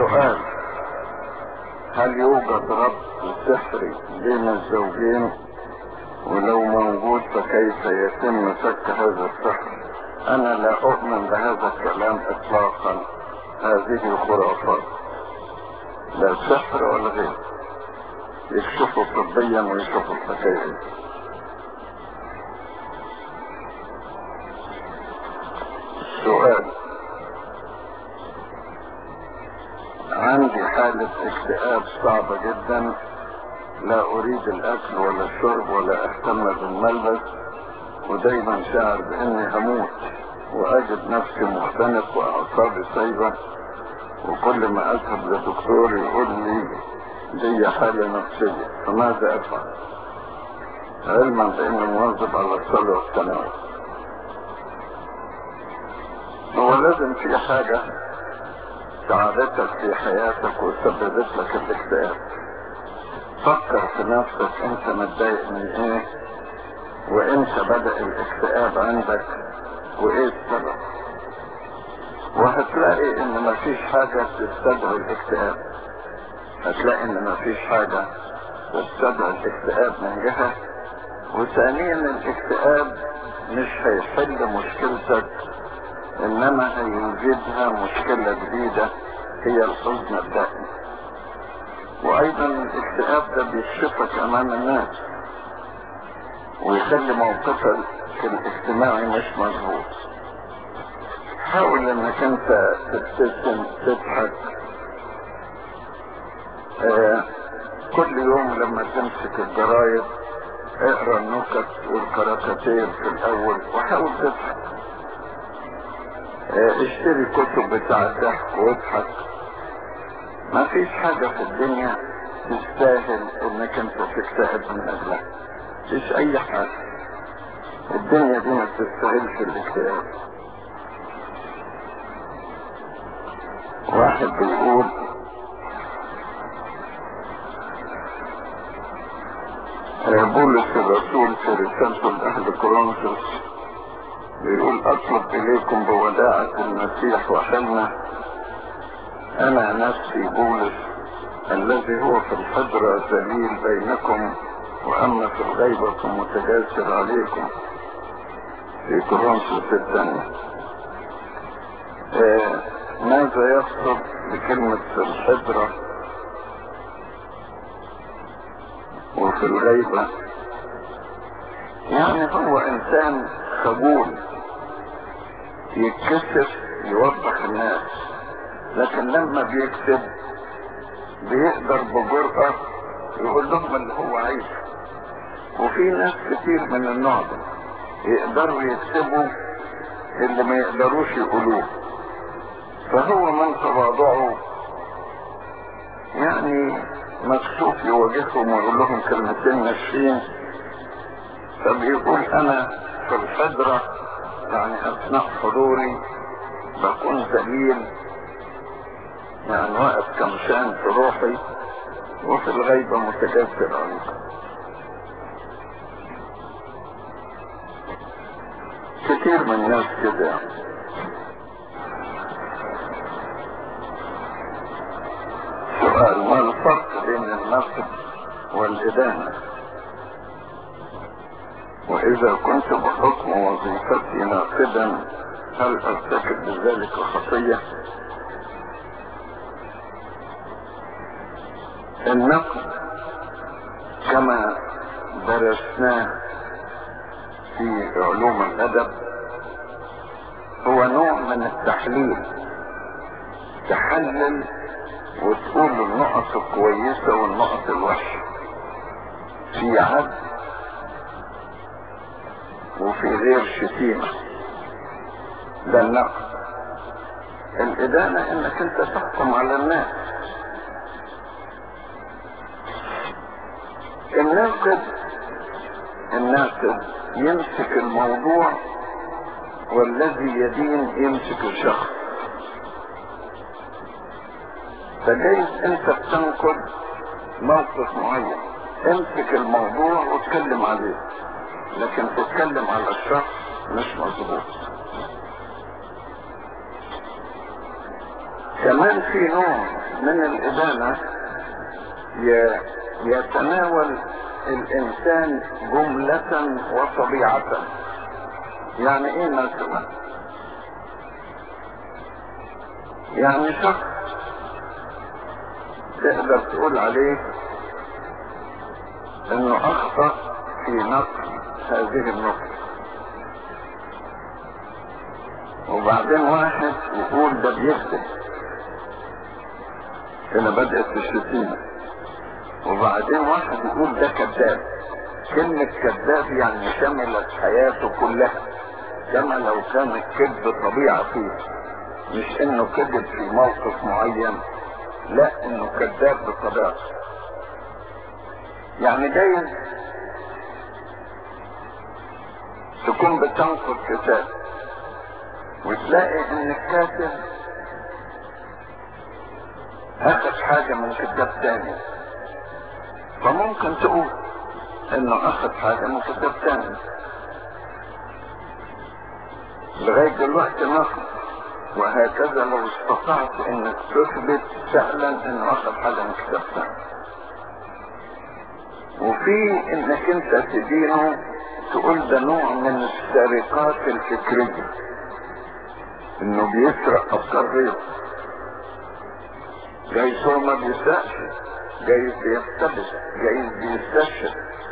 سؤال هل يوجد ربط سحري بين الزوجين ولو موجود فكيف يتم فك هذا السحر انا لا اؤمن بهذا الكلام اطلاقا هذه خرافات لا سحر ولا غير يكشفوا طبيا ويشوفوا الحكايه سؤال عندي حالة اكتئاب صعبة جدا لا اريد الاكل ولا الشرب ولا اهتم بالملبس ودايما شاعر باني هموت واجد نفسي مختنق واعصابي سايبة وكل ما اذهب لدكتور يقول لي دي حالة نفسية فماذا افعل علما باني مواظب على الصلاة والتناول هو لازم في حاجة ساعدتك في حياتك وسببت لك الاكتئاب فكر في نفسك انت متضايق من ايه وامتى بدأ الاكتئاب عندك وايه السبب وهتلاقي ان مفيش حاجة تستدعي الاكتئاب هتلاقي ان مفيش حاجة تستدعي الاكتئاب من جهة وثانيا الاكتئاب مش هيحل مشكلتك انما هيوجدها مشكلة جديدة هي الحزن الدائم وايضا الاكتئاب ده بيكشفك امام الناس ويخلي موقفك الاجتماعي مش مظبوط حاول انك انت تبتسم تضحك آه كل يوم لما تمسك الجرايد اقرا النكت والكاريكاتير في الاول وحاول تضحك آه اشتري كتب بتاع الضحك واضحك ما فيش حاجة في الدنيا تستاهل انك انت تكتئب من اجلها مفيش اي حاجة الدنيا دي ما تستاهلش الاكتئاب واحد بيقول بولس الرسول في رسالته لأهل كورنثوس بيقول أطلب إليكم بوداعة المسيح وحلمه أنا نفسي بولس الذي هو في الحجرة ذليل بينكم وأما في الغيبة فمتجاسر عليكم في كورنثوس الثانية آه ماذا يقصد بكلمة في الحجرة وفي الغيبة يعني هو إنسان خجول يتكسف يوضح الناس لكن لما بيكتب بيقدر بجرأة يقول لهم اللي هو عايزه وفي ناس كتير من النوع ده يقدروا يكتبوا اللي ما يقدروش يقولوه فهو من تواضعه يعني مكسوف يواجههم ويقول لهم كلمتين ناشفين فبيقول انا في الحجرة يعني اثناء حضوري بكون ذليل يعني واقف كمشان في روحي وفي الغيبة متكسر عليكم كتير من الناس كده سؤال ما الفرق بين النقد والإدانة وإذا كنت بحكم وظيفتي ناقدا هل أرتكب بذلك خطية النقد كما درسناه في علوم الأدب هو نوع من التحليل تحلل وتقول النقط الكويسة والنقط الوحشة في عدل وفي غير شتيمة ده النقد الإدانة إنك أنت تحكم على الناس الناقد الناقد يمسك الموضوع والذي يدين يمسك الشخص فجايز انت بتنقد موقف معين امسك الموضوع واتكلم عليه لكن تتكلم على الشخص مش مظبوط كمان في نوع من الإدانة يتناول الإنسان جملة وطبيعة يعني إيه مثلا يعني شخص تقدر تقول عليه انه اخطأ في نقل هذه النقطة وبعدين واحد يقول ده بيكذب هنا بدأت الشتيمة وبعدين واحد يقول ده كذاب كلمة كذاب يعني شملت حياته كلها كما لو كان الكذب طبيعة فيه مش انه كذب في موقف معين لا انه كذاب بطبيعته يعني جايز تكون بتنقد كتاب وتلاقي ان الكاتب اخذ حاجة من كتاب تاني فممكن تقول انه اخذ حاجة من كتاب تاني لغاية دلوقتي نقد وهكذا لو استطعت انك تثبت فعلا انه اخذ حاجة من كتاب تاني وفي انك انت تدينه تقول ده نوع من السرقات الفكرية انه بيسرق افكار غيره جايز هو ما بيسرقش جايز بيقتبس جايز بيستشهد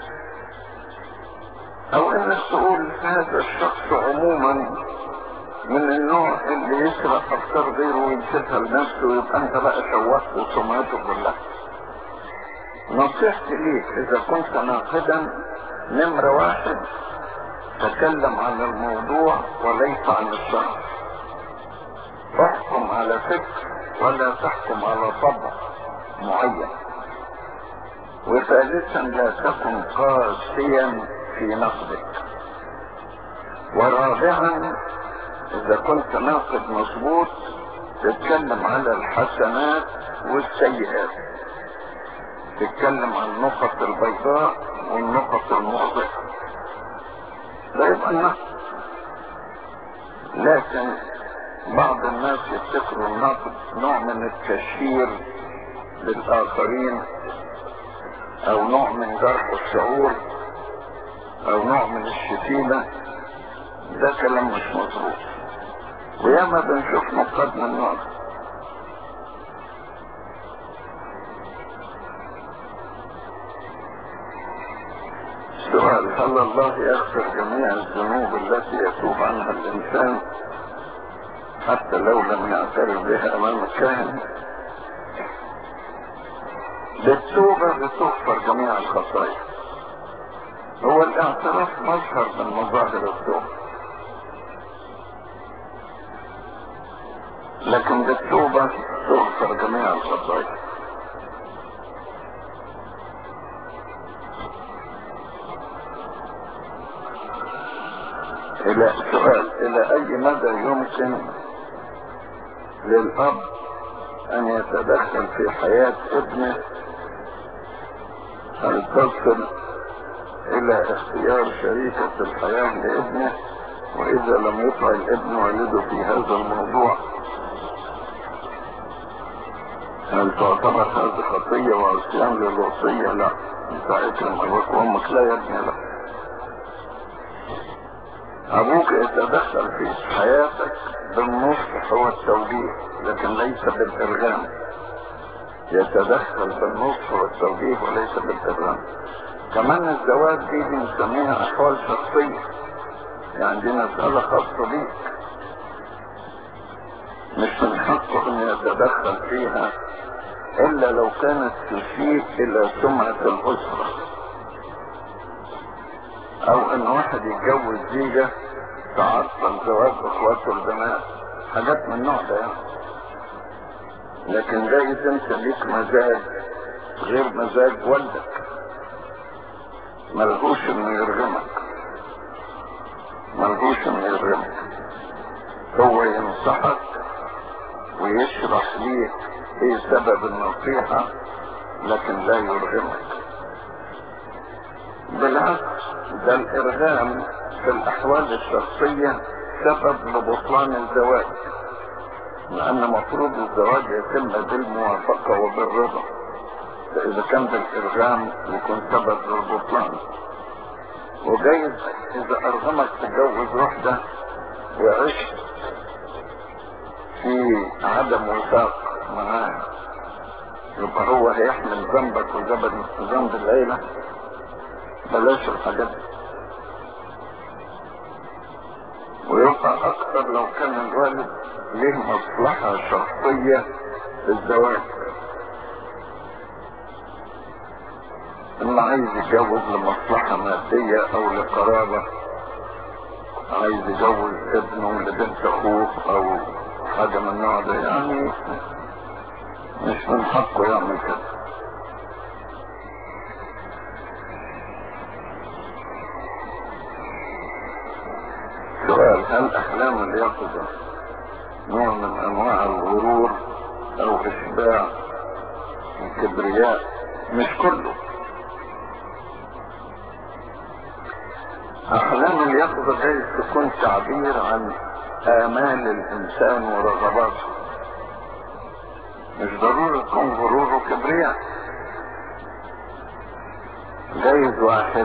او انك تقول هذا الشخص عموما من النوع اللي يسرق افكار غيره ويمسكها لنفسه ويبقى انت بقى شوهت سمعته كلها نصيحتي ليك اذا كنت ناقدا نمرة واحد تكلم عن الموضوع وليس عن الشخص احكم على فكر ولا تحكم على طبع معين وثالثا لا تكن قاسيا في نقدك ورابعا اذا كنت ناقد مظبوط تتكلم على الحسنات والسيئات تتكلم عن النقط البيضاء والنقط المغضبة ده يبقى النقد لكن بعض الناس يفتكروا النقد نوع من التشهير للآخرين أو نوع من جرح الشعور أو نوع من الشتيمة ده كلام مش مظبوط وياما بنشوف نقاد من النوع ده سؤال هل الله يغفر جميع الذنوب التي يتوب عنها الإنسان حتى لو لم يعترف بها أمام الكاهن بالتوبة بتغفر جميع الخطايا هو الاعتراف مظهر من مظاهر التوبة لكن بالتوبة تغفر جميع الخطايا إلى سؤال إلى أي مدى يمكن للأب أن يتدخل في حياة ابنه أن تصل إلى اختيار شريكة الحياة لابنه وإذا لم يطع الابن والده في هذا الموضوع هل تعتبر هذه خطية وعصيان للوصية؟ لا انت اكرم ابوك وامك لا يا ابني لا ابوك يتدخل في حياتك بالنصح والتوجيه لكن ليس بالارغام يتدخل بالنصح والتوجيه وليس بالارغام كمان الزواج دي بنسميها احوال شخصية يعني دي مسألة خاصة بيك مش من حقه ان يتدخل فيها الا لو كانت تسيء الى سمعة الاسرة او ان واحد يتجوز زيجة تعطل زواج اخواته البنات حاجات من النوع ده يعني لكن جايز انت ليك مزاج غير مزاج والدك ملهوش انه يرغمك ملهوش انه يرغمك هو ينصحك ويشرح ليك ايه سبب النصيحة لكن لا يرغمك بالعكس ده الارغام في الاحوال الشخصية سبب لبطلان الزواج لأن مفروض الزواج يتم بالموافقة وبالرضا فإذا كان بالإرغام يكون سبب للبطلان وجايز إذا أرغمك تتجوز واحدة وعشت في عدم وفاق معاها يبقى هو هيحمل ذنبك وذنب ذنب العيلة بلاش الحاجات دي ويبقى أكثر لو كان الوالد له مصلحة شخصية في الزواج إما عايز يتجوز لمصلحة مادية أو لقرابة عايز يجوز ابنه لبنت أخوه أو حاجة من النوع ده يعني مش من حقه يعمل كده سؤال هل أحلام اليقظة نوع من أنواع الغرور أو إشباع الكبرياء مش كله أحلام اليقظة جايز تكون تعبير عن آمال الإنسان ورغباته مش ضروري تكون غرور وكبرياء جايز واحد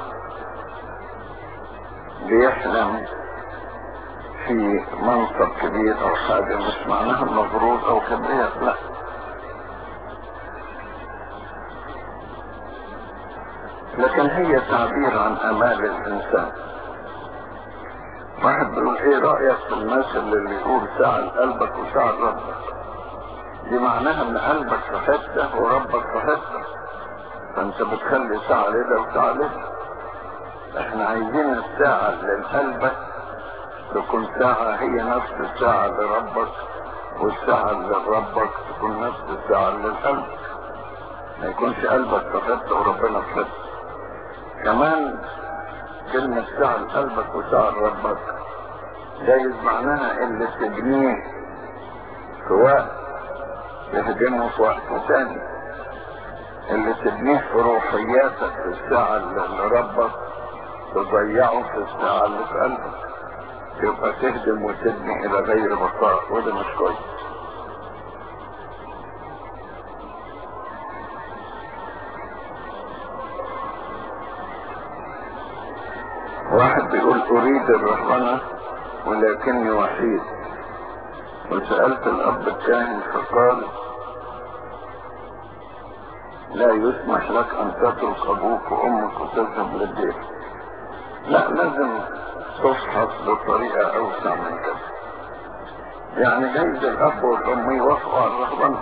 بيحلم في منصب كبير او حاجة مش معناها انه غرور او كبرياء لا لكن هي تعبير عن امال الانسان واحد بيقول ايه رأيك في المثل اللي يقول ساعة قلبك وساعة ربك دي معناها ان قلبك في حتة وربك في حتة فانت بتخلي ساعة لده وساعة لده احنا عايزين الساعة لقلبك تكون ساعة هي نفس الساعة لربك والساعة لربك تكون نفس الساعة للقلب ما يكونش قلبك في حتة وربنا في حتة كمان كلمة ساعة لقلبك وساعة لربك جايز معناها اللي تبنيه في وقت تهدمه في وقت ثاني اللي تبنيه في روحياتك في الساعة لربك تضيعه في الساعة اللي في قلبك يبقى تهدم وتبني الى غير بقاء وده مش كويس واحد بيقول اريد الرهبنة ولكني وحيد وسألت الاب الكاهن فقال لا يسمح لك ان تترك ابوك وامك وتذهب للدير لا لازم تفحص بطريقة اوسع من كده يعني جايز الاب والام يوافقوا على الرهبنة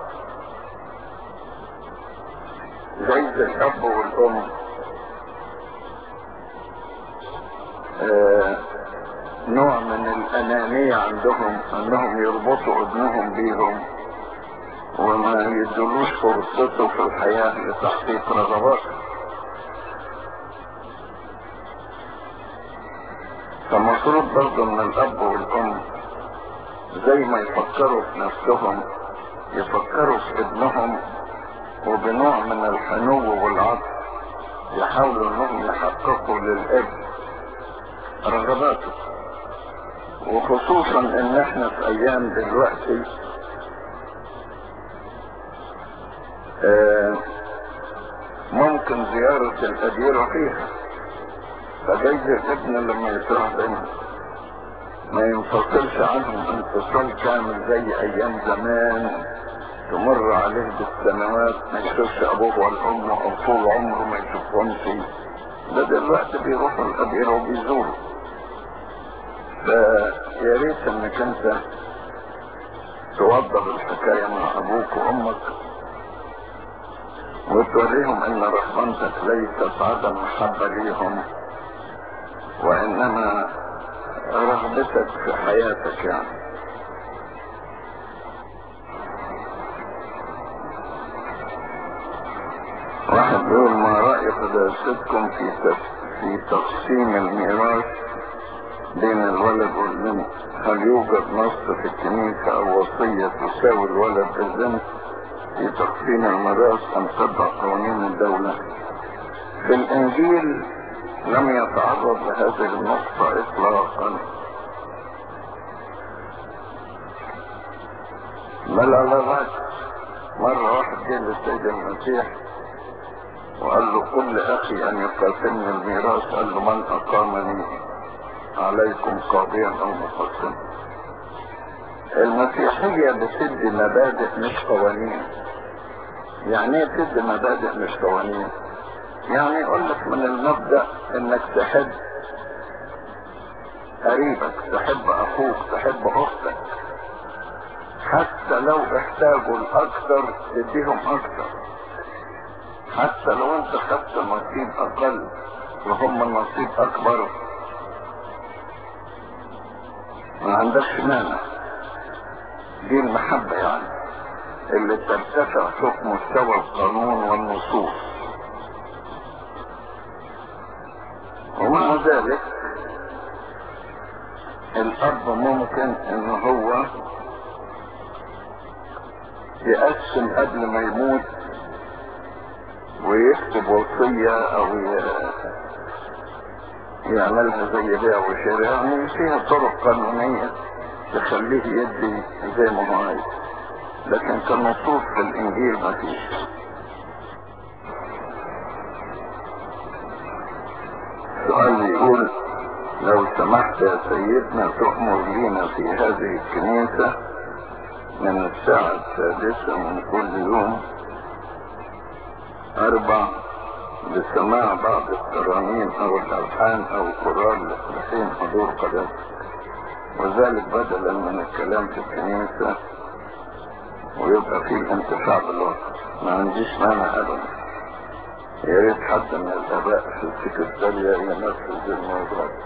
جايز الاب والام آه نوع من الانانية عندهم انهم يربطوا ابنهم بيهم وما يدلوش فرصته في الحياة لتحقيق رغباته فمفروض برضه ان الاب والام زي ما يفكروا في نفسهم يفكروا في ابنهم وبنوع من الحنو والعطف يحاولوا انهم يحققوا للابن رغباته وخصوصا ان احنا في ايام دلوقتي آه ممكن زيارة الأديرة فيها فجايز الابن لما يترهبن ما ينفصلش عنهم انفصال كامل زي ايام زمان تمر عليه بالسنوات ما يشوفش ابوه والام او طول عمره ما يشوفهمش ده دلوقتي بيروحوا الاديرة وبيزوروا فيا ريت انك انت توضب الحكاية مع ابوك وامك وتوريهم ان رحمتك ليست عدم محبة ليهم وانما رغبتك في حياتك يعني واحد بيقول ما رأي قداستكم في في تقسيم الميراث بين الولد والبنت هل يوجد نص في الكنيسة او وصية تساوي الولد بالبنت في تقسيم الميراث ام تبع قوانين الدولة في الانجيل لم يتعرض لهذه النقطة اطلاقا لا لا لا لا مرة واحد جه للسيد المسيح وقال له كل اخي ان يقاسمني الميراث قال له من اقامني عليكم قاضيا او مقسما المسيحية بتدي مبادئ مش قوانين يعني ايه بتدي مبادئ مش قوانين يعني يقول لك من المبدأ انك تحب قريبك تحب اخوك تحب اختك حتى لو احتاجوا الاكثر تديهم اكثر حتى لو انت خدت نصيب اقل وهم النصيب اكبر ما عندكش مانع دي المحبة يعني اللي ترتفع فوق مستوى القانون والنصوص ومع ذلك الاب ممكن ان هو يقسم قبل ما يموت ويكتب وصية او يعملها زي بيع وشراء يعني فيها طرق قانونية تخليه يدي زي ما هو عايز لكن كنصوص في الانجيل ما فيش سؤال يقول لو سمحت يا سيدنا تؤمر لينا في هذه الكنيسة من الساعة السادسة من كل يوم أربع لسماع بعض الترانيم أو الألحان أو القرآن لحين حضور قداسة وذلك بدلا من الكلام في الكنيسة ويبقى فيه الانتفاع بالوقت ما عنديش مانع أبدا يا ريت حد من الآباء في السكرتارية ينفذ الموضوع ده.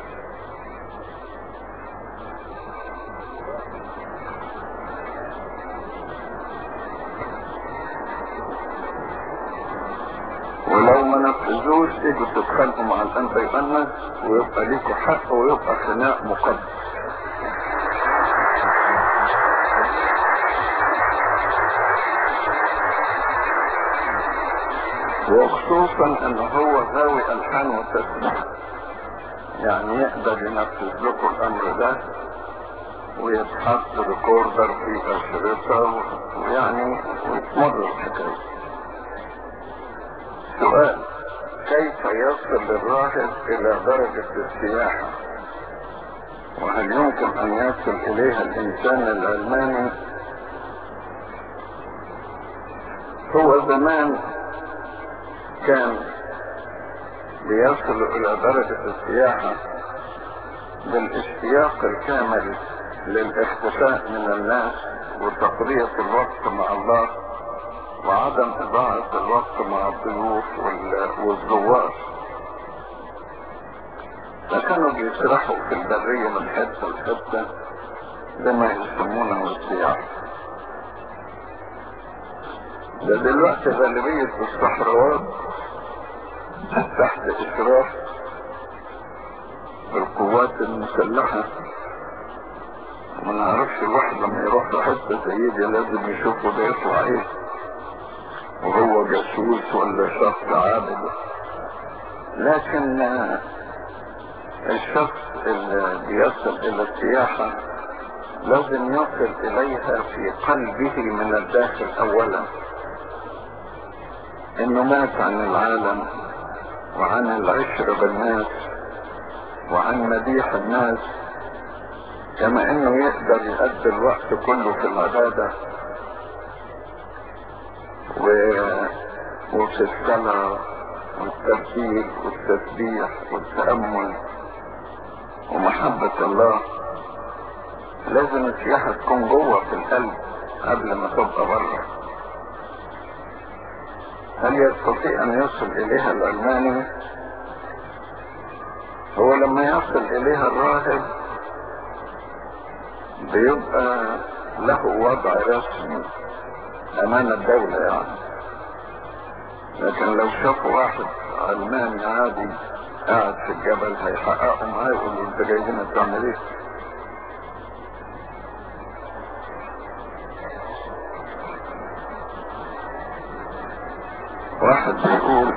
ولو ما نفذوش تيجوا تتخانقوا مع الانبا يؤنس ويبقى ليكوا حق ويبقى خناق مقدس وخصوصا ان هو غاوي الحان وتسبيح يعني يقدر ينفذ لكم الامر ده ويتحط ريكوردر في اشرطه ويعني وتمر الحكايه سؤال كيف يصل الراهب الى درجة السياحة وهل يمكن ان يصل اليها الانسان العلماني هو زمان كان بيصل الى درجة السياحة بالاشتياق الكامل للاختفاء من الناس وتقضية الوقت مع الله وعدم إضاعة الوقت مع الضيوف والزوار فكانوا بيسرحوا في البرية من حتة لحتة بما يسمونه السياحة ده دلوقتي غالبية الصحراوات تحت إشراف القوات المسلحة ما نعرفش الواحد لما يروح في حتة زي دي لازم يشوفه ده يطلع ايه وهو جاسوس ولا شخص عابد لكن الشخص اللي بيصل الى السياحة لازم يصل اليها في قلبه من الداخل اولا انه مات عن العالم وعن العشرة بالناس وعن مديح الناس كما انه يقدر يؤدي الوقت كله في العبادة و... وفي الصلاة والترتيب والتسبيح والتأمل ومحبة الله لازم السياحة تكون جوه في القلب قبل ما تبقى بره هل يستطيع ان يصل اليها العلماني هو لما يصل اليها الراهب بيبقى له وضع رسمي امام الدولة يعني لكن لو شافوا واحد علماني عادي قاعد في الجبل هيحققوا معاه يقولوا انت جايين تعمل ايه واحد بيقول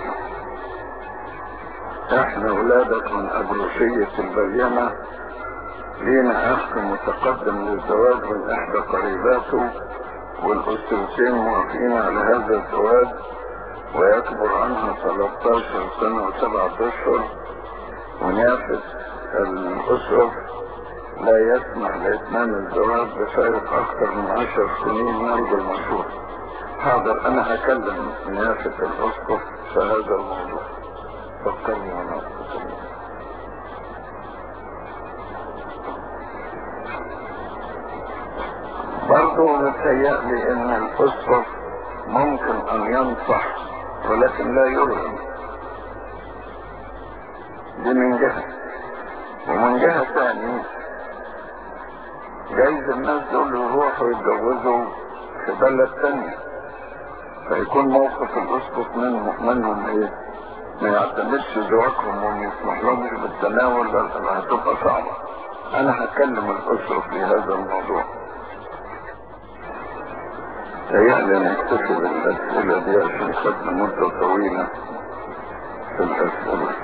احنا ولادك من ابروشية البينة لينا اخ متقدم للزواج من احدى قريباته والأسرتين موافقين على هذا الزواج ويكبر عنها 13 سنة وسبعة أشهر ونافس الأسرة لا يسمح لإتمام الزواج بفارق أكثر من عشر سنين نرجو المشروع حاضر أنا هكلم نيافة الأسقف في هذا الموضوع فكرني وأنا أتكلم برضه متهيألي إن الأسقف ممكن أن ينصح ولكن لا يرغم دي من جهة ومن جهة ثانية جايز الناس دول يروحوا يتجوزوا في بلد تانية فيكون موقف الاسقف منهم, منهم ايه ما يعتمدش زواجهم وما يسمح لهمش بالتناول لأن هتبقى صعبة انا هكلم الاسرة في هذا الموضوع تهيألي نكتفي بالأسئلة دي عشان خدنا مدة طويلة في الأسئلة